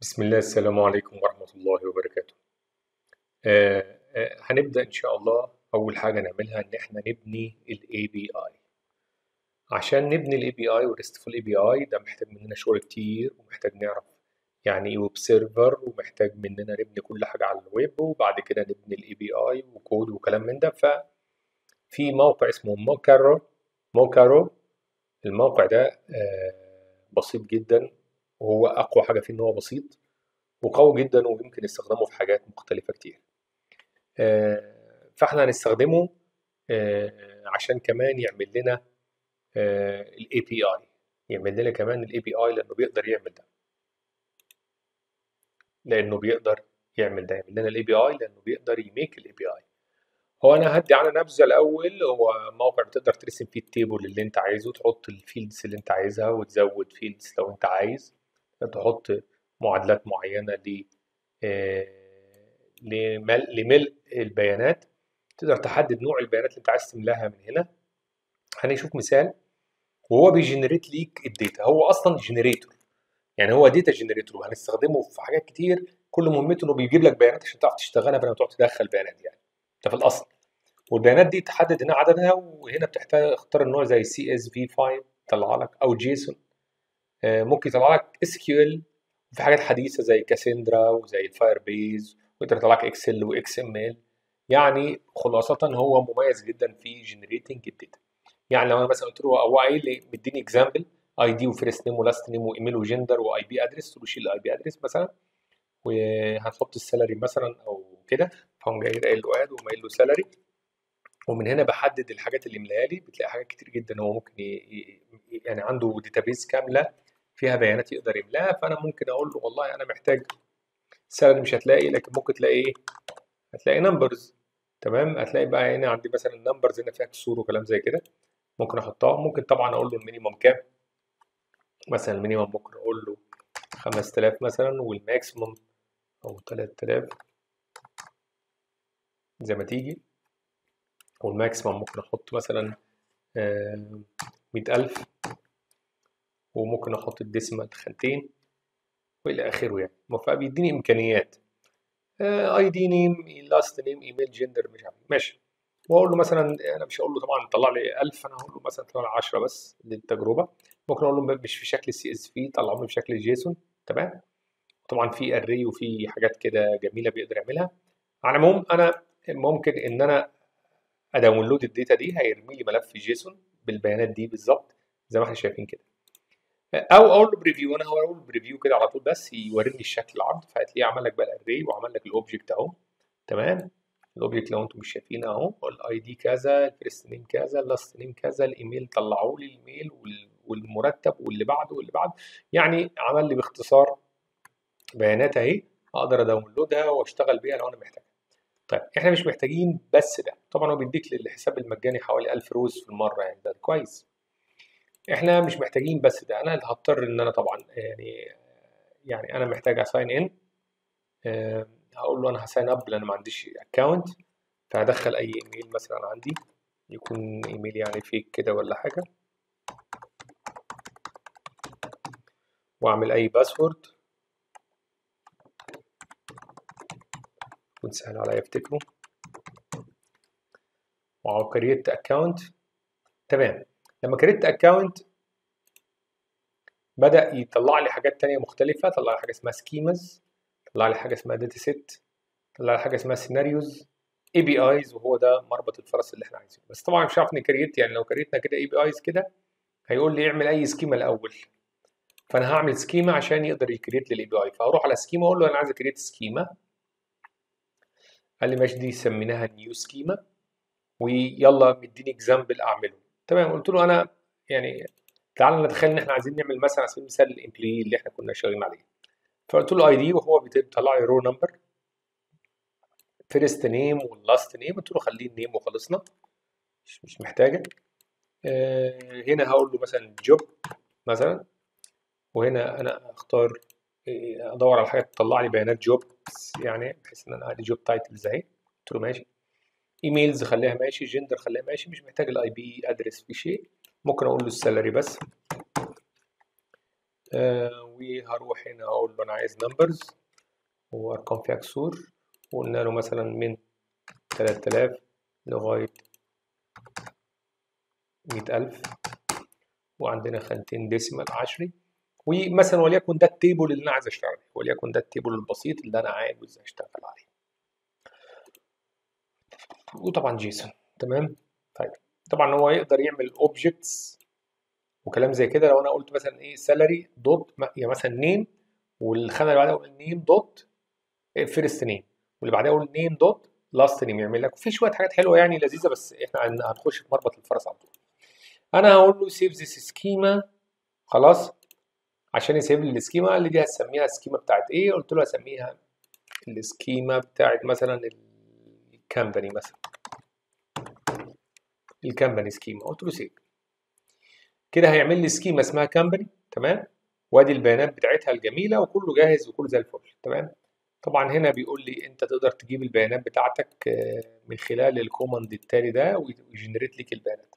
بسم الله السلام عليكم ورحمة الله وبركاته آه، آه، هنبدأ إن شاء الله أول حاجة نعملها إن إحنا نبني ال API عشان نبني ال API و RESTful API ده محتاج مننا شغل كتير ومحتاج نعرف يعني إيه ويب سيرفر ومحتاج مننا نبني كل حاجة على الويب وبعد كده نبني ال API وكود وكلام من ده ففي موقع اسمه موكارو موكارو الموقع ده آه، بسيط جدا وهو أقوى حاجة فيه إن هو بسيط وقوي جدا ويمكن استخدامه في حاجات مختلفة كتير آه، فاحنا هنستخدمه آه، عشان كمان يعمل لنا الاي بي اي يعمل لنا كمان الاي بي اي لانه بيقدر يعمل ده لانه بيقدر يعمل ده يعمل لنا الاي بي اي لانه بيقدر يميك الاي بي اي هو انا هدي على نبذه الاول هو موقع بتقدر ترسم فيه التيبل اللي انت عايزه تحط الفيلدز اللي انت عايزها وتزود فيلدز لو انت عايز تحط معادلات معينه ل لملء لملء البيانات تقدر تحدد نوع البيانات اللي انت عايز تملاها من هنا هنشوف مثال وهو بيجنريت ليك الداتا هو اصلا جنريتور يعني هو داتا جنريتور وهنستخدمه في حاجات كتير كل مهمته انه بيجيب لك بيانات عشان تعرف تشتغلها بدل ما تقعد تدخل بيانات يعني ده في الاصل والبيانات دي تحدد هنا عددها وهنا بتحتاج تختار النوع زي سي اس في فايل يطلع لك او جيسون ممكن يطلع لك اس كيو ال في حاجات حديثه زي كاسندرا وزي الفاير بيز ويقدر يطلع لك اكسل واكس ام ال يعني خلاصه هو مميز جدا في جنريتنج الداتا يعني لو انا مثلا قلت له هو قايل لي مديني اكزامبل اي دي وفيرست نيم ولاست نيم وايميل وجندر واي بي ادرس تقول له شيل الاي بي ادرس مثلا وهنحط السالري مثلا او كده فهم جاي قايل له اد وقايل له سالري ومن هنا بحدد الحاجات اللي ملاها لي بتلاقي حاجات كتير جدا هو ممكن ي... يعني عنده داتابيز كامله فيها بيانات يقدر يملاها فانا ممكن اقول له والله انا محتاج سالري مش هتلاقي لكن ممكن تلاقي ايه هتلاقي نمبرز تمام هتلاقي بقى هنا عندي مثلا النمبرز هنا فيها كسور وكلام زي كده ممكن احطها ممكن طبعا اقول له المينيمم كام مثلا المينيمم ممكن اقول له 5000 مثلا والماكسيمم او 3000 زي ما تيجي والماكسيمم ممكن احط مثلا مئة ألف وممكن احط الديسمال خانتين والى اخره يعني فبيديني امكانيات اي دي نيم لاست نيم ايميل جندر مش عارف ماشي واقول له مثلا انا مش هقول له طبعا طلع لي 1000 انا هقول له مثلا طلع لي 10 بس للتجربه ممكن اقول له مش في شكل سي اس في طلعوا لي بشكل جيسون تمام طبعا في اري وفي حاجات كده جميله بيقدر يعملها على العموم انا ممكن ان انا اداونلود الداتا دي هيرمي لي ملف جيسون بالبيانات دي بالظبط زي ما احنا شايفين كده او اقول له بريفيو انا هقول له بريفيو كده على طول بس يوريني الشكل العرض فهتلاقيه عمل لك بقى الاري وعمل لك الاوبجكت اهو تمام الاوبجكت لو انتم مش شايفين اهو الاي دي كذا الفيرست نيم كذا اللاست نيم كذا الايميل طلعوا لي الايميل والمرتب واللي بعده واللي بعده يعني عمل لي باختصار بيانات اهي اقدر اداونلودها واشتغل بيها لو انا محتاجها طيب احنا مش محتاجين بس ده طبعا هو بيديك للحساب المجاني حوالي 1000 روز في المره يعني ده كويس احنا مش محتاجين بس ده انا اللي هضطر ان انا طبعا يعني يعني انا محتاج اساين ان أه هقول له انا هساين اب لان ما عنديش اكونت فهدخل اي ايميل مثلا عندي يكون ايميل يعني فيك كده ولا حاجه واعمل اي باسورد يكون سهل عليا افتكره وكريت اكونت تمام لما كريت اكونت بدا يطلع لي حاجات تانية مختلفه طلع لي حاجه اسمها سكيمز طلع لي حاجه اسمها داتا سيت طلع لي حاجه اسمها سيناريوز اي بي ايز وهو ده مربط الفرس اللي احنا عايزينه بس طبعا مش عارف نكريت يعني لو كريتنا كده اي بي ايز كده هيقول لي اعمل اي سكيما الاول فانا هعمل سكيما عشان يقدر يكريت لي الاي بي اي فهروح على سكيما اقول له انا عايز اكريت سكيما قال لي ماشي دي سميناها نيو سكيما ويلا مديني اكزامبل اعمله تمام قلت له انا يعني تعال نتخيل ان احنا عايزين نعمل مثلا على سبيل المثال الامبلوي اللي احنا كنا شغالين عليه فقلت له اي دي وهو بيطلع لي رو نمبر فيرست نيم واللاست نيم قلت له خليه النيم وخلصنا مش مش محتاجه آه هنا هقول له مثلا جوب مثلا وهنا انا اختار ادور على حاجه تطلع لي بيانات جوب يعني بحيث ان انا عندي جوب تايتلز اهي قلت له ماشي ايميلز خليها ماشي جندر خليها ماشي مش محتاج الاي بي ادرس في شيء ممكن اقول له السالري بس آه وهروح هنا اقول له انا عايز نمبرز وارقام فيها كسور وقلنا له مثلا من 3000 لغاية 100000 وعندنا خانتين ديسيمال عشري ومثلا وليكن ده التيبل اللي انا عايز اشتغل عليه وليكن ده التيبل البسيط اللي انا عاوز اشتغل عليه وطبعا جيسون تمام طيب طبعا هو يقدر يعمل اوبجكتس وكلام زي كده لو انا قلت مثلا ايه سالري دوت يعني مثلا نيم والخانه اللي بعدها اقول نيم دوت فيرست نيم واللي بعدها اقول نيم دوت لاست نيم يعمل لك في شويه حاجات حلوه يعني لذيذه بس احنا هنخش في مربط الفرس على طول انا هقول له سيف ذيس سكيما خلاص عشان يسيب لي السكيما اللي دي هسميها السكيما بتاعت ايه قلت له هسميها السكيما بتاعت مثلا الكامباني مثلا الكامباني سكيما قلت له سيف كده هيعمل لي سكيما اسمها كامباني تمام وادي البيانات بتاعتها الجميله وكله جاهز وكله زي الفل تمام طبعا هنا بيقول لي انت تقدر تجيب البيانات بتاعتك من خلال الكوماند التالي ده ويجنريت لك البيانات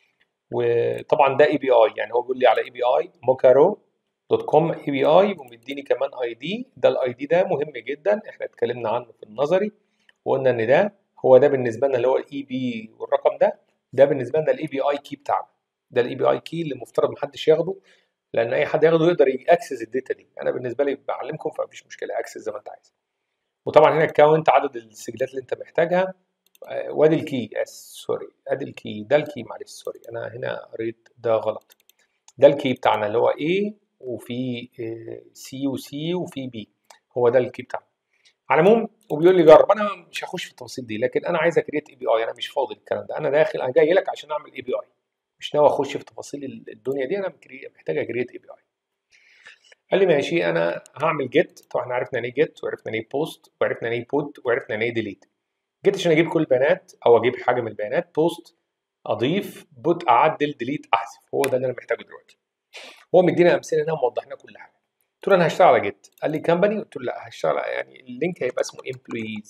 وطبعا ده اي بي اي يعني هو بيقول لي على اي بي اي موكارو دوت كوم اي بي اي ومديني كمان اي دي ده الاي دي ده مهم جدا احنا اتكلمنا عنه في النظري وقلنا ان ده هو ده بالنسبه لنا اللي هو الاي بي والرقم ده ده بالنسبه لنا الاي بي اي كي بتاعنا ده الاي بي اي كي اللي المفترض محدش ياخده لان اي حد ياخده يقدر ياكسس الداتا دي انا بالنسبه لي بعلمكم فمفيش مشكله اكسس زي ما انت عايز وطبعا هنا الكاونت عدد السجلات اللي انت محتاجها وادي الكي اس سوري ادي الكي ده الكي معلش سوري انا هنا قريت ده غلط ده الكي بتاعنا اللي هو A وفي سي وسي وفي بي هو ده الكي بتاعنا على العموم وبيقول لي جرب انا مش هخش في التفاصيل دي لكن انا عايز اكريت اي بي اي انا مش فاضي الكلام ده انا داخل انا جاي لك عشان اعمل اي بي اي مش ناوي اخش في تفاصيل الدنيا دي انا محتاج اكريت اي بي اي قال لي ماشي انا هعمل جيت طبعا احنا عرفنا يعني ايه جيت وعرفنا يعني ايه بوست وعرفنا يعني ايه بوت وعرفنا يعني ايه ديليت جيت عشان اجيب كل البيانات او اجيب حاجه من البيانات بوست اضيف بوت اعدل ديليت احذف هو ده اللي انا محتاجه دلوقتي هو مدينا امثله هنا وموضح لنا كل حاجه قلت له انا هشتغل على جيت قال لي كمباني قلت له لا هشتغل يعني اللينك هيبقى اسمه امبلويز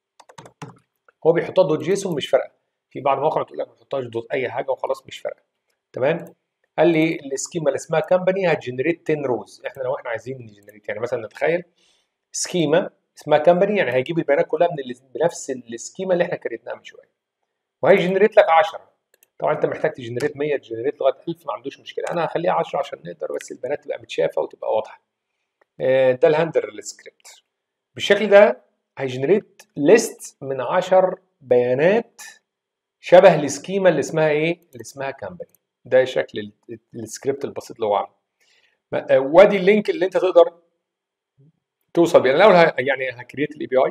هو بيحطها دوت جيسون مش فارقه في بعض المواقع بتقول لك ما تحطهاش دوت اي حاجه وخلاص مش فارقه تمام قال لي السكيما اللي اسمها كمباني هتجنريت 10 روز احنا لو احنا عايزين نجنريت يعني مثلا نتخيل سكيما اسمها كمباني يعني هيجيب البيانات كلها من بنفس السكيما اللي احنا كريتناها من شويه وهيجنريت لك 10 طبعا انت محتاج تجنريت 100 تجنريت لغايه 1000 ما عندوش مشكله انا هخليها 10 عشان نقدر بس البيانات تبقى متشافه وتبقى واضحه ده الهاندر سكريبت بالشكل ده هيجنريت ليست من 10 بيانات شبه السكيما اللي اسمها ايه اللي اسمها كامباني ده شكل السكريبت البسيط اللي هو عامله وادي اللينك اللي انت تقدر توصل بيه الاول يعني هكريت الاي بي اي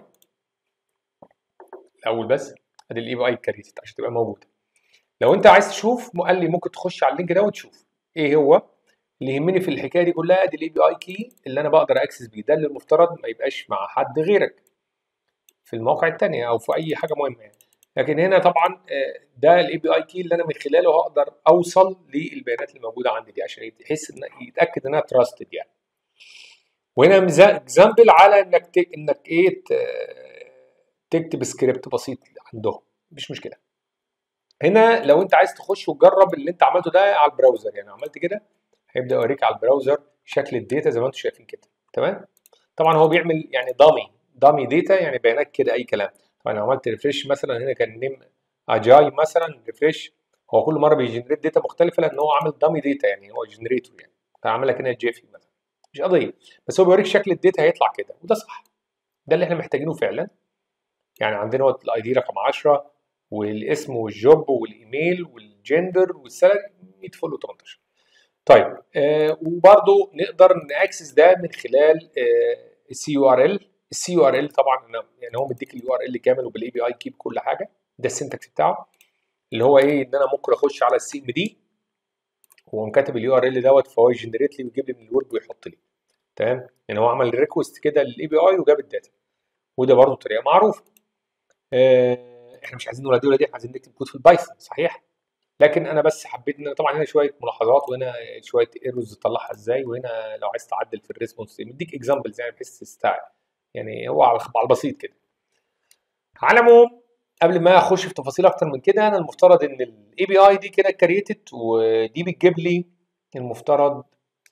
الاول بس ادي الاي بي اي كريتد عشان تبقى موجوده لو انت عايز تشوف قال لي ممكن تخش على اللينك ده وتشوف ايه هو اللي يهمني في الحكايه دي كلها ادي الاي بي اي كي اللي انا بقدر اكسس بيه ده اللي المفترض ما يبقاش مع حد غيرك في المواقع الثانيه او في اي حاجه مهمه يعني لكن هنا طبعا ده الاي بي اي كي اللي انا من خلاله هقدر اوصل للبيانات اللي موجوده عندي دي عشان يحس ان يتاكد انها تراستد يعني وهنا اكزامبل على انك ت... انك ايه تكتب سكريبت بسيط عندهم مش مشكله هنا لو انت عايز تخش وتجرب اللي انت عملته ده على البراوزر يعني عملت كده هيبدا يوريك على البراوزر شكل الداتا زي ما انتم شايفين كده تمام طبعا هو بيعمل يعني دامي دامي داتا يعني بيانات كده اي كلام طبعا لو عملت ريفريش مثلا هنا كان نيم اجاي مثلا ريفريش هو كل مره بيجنريت داتا مختلفه لان هو عامل دامي داتا يعني هو جنريتور يعني فعمل لك هنا جيفي مثلا مش قضيه بس هو بيوريك شكل الداتا هيطلع كده وده صح ده اللي احنا محتاجينه فعلا يعني عندنا الاي دي رقم 10 والاسم والجوب والايميل والجندر والسالري 100 فل و18 طيب آه وبرده نقدر ناكسس ده من خلال السي يو ار ال السي يو ار ال طبعا يعني هو مديك اليو ار ال كامل وبالاي بي اي كي بكل حاجه ده السنتكس بتاعه اللي هو ايه ان انا ممكن اخش على السي ام دي وقام كاتب اليو ار ال دوت فهو يجنريت لي ويجيب لي من الويب ويحط لي تمام يعني هو عمل ريكوست كده للاي بي اي وجاب الداتا وده برضه طريقه معروفه آه احنا مش عايزين ولا دي ولا دي احنا عايزين نكتب كود في البايثون صحيح لكن انا بس حبيت ان طبعا هنا شويه ملاحظات وهنا شويه ايرورز تطلعها ازاي وهنا لو عايز تعدل في الريسبونس مديك اكزامبلز يعني بحيث تستوعب يعني هو على على البسيط كده على العموم قبل ما اخش في تفاصيل اكتر من كده انا المفترض ان الاي بي اي دي كده كريتد ودي بتجيب لي المفترض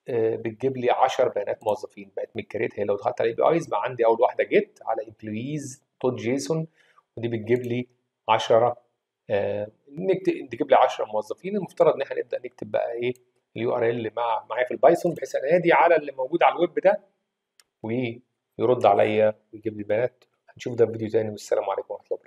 آه، بتجيب لي 10 بيانات موظفين بقت متكريت هي لو دخلت على اي بي ايز بقى عندي اول واحده جيت على امبلويز دوت جيسون ودي بتجيب لي 10 آه، نكتب تجيب لي 10 موظفين المفترض ان احنا نبدا نكتب بقى ايه اليو ار ال مع معايا في البايثون بحيث انادي على اللي موجود على الويب ده ويرد عليا ويجيب لي بيانات هنشوف ده في فيديو تاني والسلام عليكم ورحمه الله